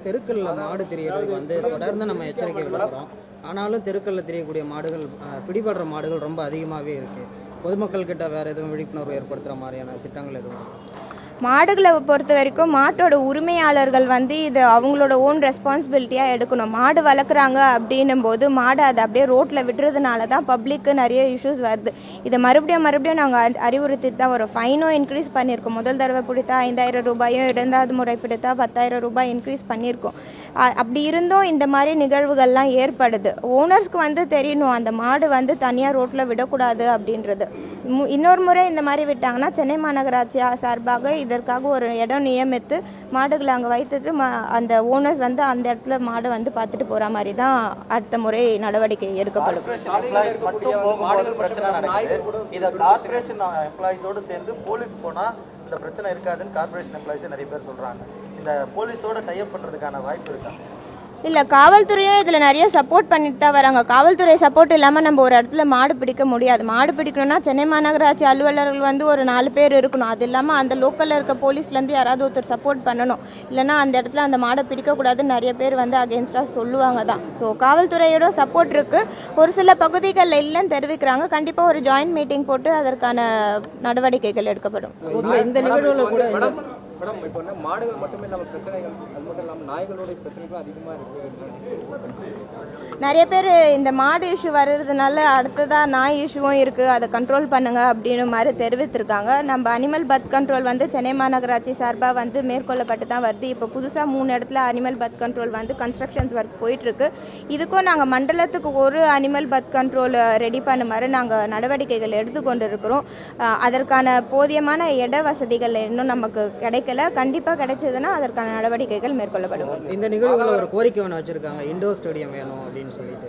தெருக்கல்ல மாடு திரியறதுக்கு வந்து தொடர்ந்து நம்ம எச்சரிக்கை விடுக்கிறோம் ஆனாலும் தெருக்கல்ல தெரியக்கூடிய மாடுகள் அஹ், பிடிபடுற மாடுகள் ரொம்ப அதிகமாகவே இருக்குது பொதுமக்கள் கிட்ட வேறு எதுவும் விழிப்புணர்வு ஏற்படுத்துகிற மாதிரியான திட்டங்கள் எதுவும் மாடுகளை பொறுத்த வரைக்கும் மாட்டோட உரிமையாளர்கள் வந்து இது அவங்களோட ஓன் ரெஸ்பான்சிபிலிட்டியாக எடுக்கணும் மாடு வளர்க்குறாங்க அப்படின்னும் போது மாடு அதை அப்படியே ரோட்டில் விடுறதுனால தான் பப்ளிக்கு நிறைய இஷ்யூஸ் வருது இதை மறுபடியும் மறுபடியும் நாங்கள் அறிவுறுத்தி தான் ஒரு ஃபைனும் இன்க்ரீஸ் பண்ணியிருக்கோம் முதல் தடவை பிடித்தா ஐந்தாயிரம் ரூபாயும் இரண்டாவது முறை பிடித்தா பத்தாயிரம் ரூபாய் இன்க்ரீஸ் பண்ணியிருக்கோம் அ- அப்படி இருந்தும் இந்த மாதிரி நிகழ்வுகள்லாம் ஏற்படுது ஓனர்ஸ்க்கு வந்து தெரியணும் அந்த மாடு வந்து தனியாக ரோட்டில் விடக்கூடாது அப்படின்றது மு- இன்னொரு முறை இந்த மாதிரி விட்டாங்கன்னா சென்னை மாநகராட்சி சார்பாக இதற்காக ஒரு இடம் நியமித்து மாடுகளை அங்கே வைத்துட்டு ம அந்த ஓனர்ஸ் வந்து அந்த இடத்துல மாடை வந்து பார்த்துட்டு போகிற மாதிரி தான் அடுத்த முறை நடவடிக்கை எடுக்கப்படும் கார்ப்பரேஷன் எம்ப்ளாயிஸ் மட்டும் போகும்போது பிரச்சனை நடக்குது இதை கார்ப்பரேஷன் எம்ப்ளாயிஸோடு சேர்ந்து போலீஸ் போனா இந்த பிரச்சனை இருக்காதுன்னு கார்ப்பரேஷன் எம்ப்ளாயிஸே நிறைய பேர் சொல்றாங்க இந்த போலீஸோட டைப் பண்றதுக்கான வாய்ப்பு இருக்கா இல்லை காவல்துறையும் இதில் நிறைய சப்போர்ட் பண்ணிட்டு தான் வராங்க காவல்துறை சப்போர்ட் இல்லாமல் நம்ம ஒரு இடத்துல மாடு பிடிக்க முடியாது மாடு பிடிக்கணும்னா சென்னை மாநகராட்சி அலுவலர்கள் வந்து ஒரு நாலு பேர் இருக்கணும் அது இல்லாமல் அந்த லோக்கலில் இருக்க போலீஸ்லேருந்து யாராவது ஒருத்தர் சப்போர்ட் பண்ணணும் இல்லைன்னா அந்த இடத்துல அந்த மாடை பிடிக்கக்கூடாதுன்னு நிறைய பேர் வந்து அகேன்ஸ்டாக சொல்லுவாங்க தான் ஸோ காவல்துறையோட சப்போர்ட் இருக்குது ஒரு சில பகுதிகளில் இல்லைன்னு தெரிவிக்கிறாங்க கண்டிப்பாக ஒரு ஜாயின்ட் மீட்டிங் போட்டு அதற்கான நடவடிக்கைகள் எடுக்கப்படும் இப்போ இந்த நிகழ்வுல கூட இந்த- மேடம் மேடம் இப்போ என்ன மாடுகள் மட்டுமே இல்லாமல் பிரச்சனைகள் அது மட்டும் இல்லாமல் நாய்களுடைய பிரச்சனைகளும் அதிகமாக இருக்குது நிறைய பேர் இந்த மாடு இஷ்யூ வர்றதுனால அடுத்ததாக நாய் இஷ்யூவும் இருக்குது அதை கண்ட்ரோல் பண்ணுங்க அப்படின்னு மாதிரி தெரிவித்திருக்காங்க நம்ம அனிமல் பத் கண்ட்ரோல் வந்து சென்னை மாநகராட்சி சார்பாக வந்து மேற்கொள்ளப்பட்டு தான் வருது இப்போ புதுசாக மூணு இடத்துல அனிமல் பத் கண்ட்ரோல் வந்து கன்ஸ்ட்ரக்ஷன்ஸ் ஒர்க் போயிட்டுருக்கு இதுக்கும் நாங்கள் மண்டலத்துக்கு ஒரு அனிமல் பத் கண்ட்ரோல் ரெடி பண்ணுமாறு நாங்கள் நடவடிக்கைகள் எடுத்துக்கொண்டு இருக்கிறோம் அஹ் அதற்கான போதியமான இட வசதிகள் இன்னும் நமக்கு கிடைக்கல கண்டிப்பாக கிடைச்சதுன்னா அதற்கான நடவடிக்கைகள் மேற்கொள்ளப்படும் இந்த நிகழ்வுல ஒரு கோரிக்கை ஒன்று வச்சிருக்காங்க இண்டோர் ஸ்டேடியம் வேணும் அப்படின்னு சொல்லிட்டு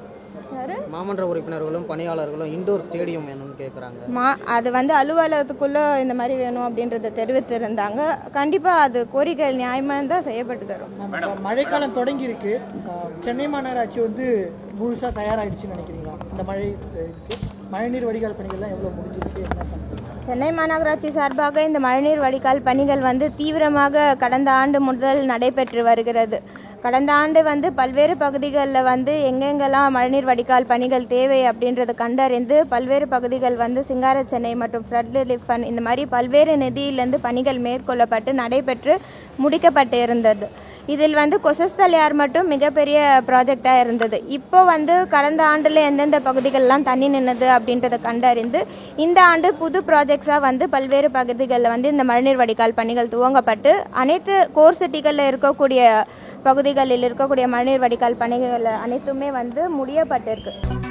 மாமன்ற உறுப்பினர்களும் பணியாளர்களும் இண்டோர் ஸ்டேடியம் வேணும்னு கேட்குறாங்க மா அது வந்து அலுவலகத்துக்குள்ளே இந்த மாதிரி வேணும் அப்படின்றத தெரிவித்திருந்தாங்க கண்டிப்பாக அது கோரிக்கை நியாயமாக தான் செய்யப்பட்டு தரும் நம்ம மழைக்காலம் தொடங்கி இருக்கு அஹ் சென்னை மாநகராட்சி வந்து முழுசாக தயாராகிடுச்சுன்னு நினைக்கிறீங்களா இந்த மழை இருக்கு மழைநீர் வடிகால் பணிகள்லாம் எவ்வளோ முடிஞ்சிருக்கு என்ன பண்ணுறீங்க சென்னை மாநகராட்சி சார்பாக இந்த மழைநீர் வடிகால் பணிகள் வந்து தீவிரமாக கடந்த ஆண்டு முதல் நடைபெற்று வருகிறது கடந்த ஆண்டு வந்து பல்வேறு பகுதிகளில் வந்து எங்கெங்கெல்லாம் மழைநீர் வடிகால் பணிகள் தேவை அப்படின்றத கண்டறிந்து பல்வேறு பகுதிகள் வந்து சிங்கார சென்னை மற்றும் ஃப்ளட் ரிலீஃப் ஃபண்ட் இந்த மாதிரி பல்வேறு நிதியிலேருந்து பணிகள் மேற்கொள்ளப்பட்டு நடைபெற்று முடிக்கப்பட்டு இருந்தது இதில் வந்து கொசஸ்தலையார் மட்டும் மிகப்பெரிய ப்ராஜெக்டாக இருந்தது இப்போ வந்து கடந்த ஆண்டில் எந்தெந்த பகுதிகளெலாம் தண்ணி நின்னது அப்படின்றத கண்டறிந்து இந்த ஆண்டு புது ப்ராஜெக்ட்ஸாக வந்து பல்வேறு பகுதிகளில் வந்து இந்த மழைநீர் வடிகால் பணிகள் துவங்கப்பட்டு அனைத்து கோர் சிட்டிகளில் இருக்கக்கூடிய பகுதிகளில் இருக்கக்கூடிய மழைநீர் வடிகால் பணிகள் அனைத்துமே வந்து முடியப்பட்டிருக்கு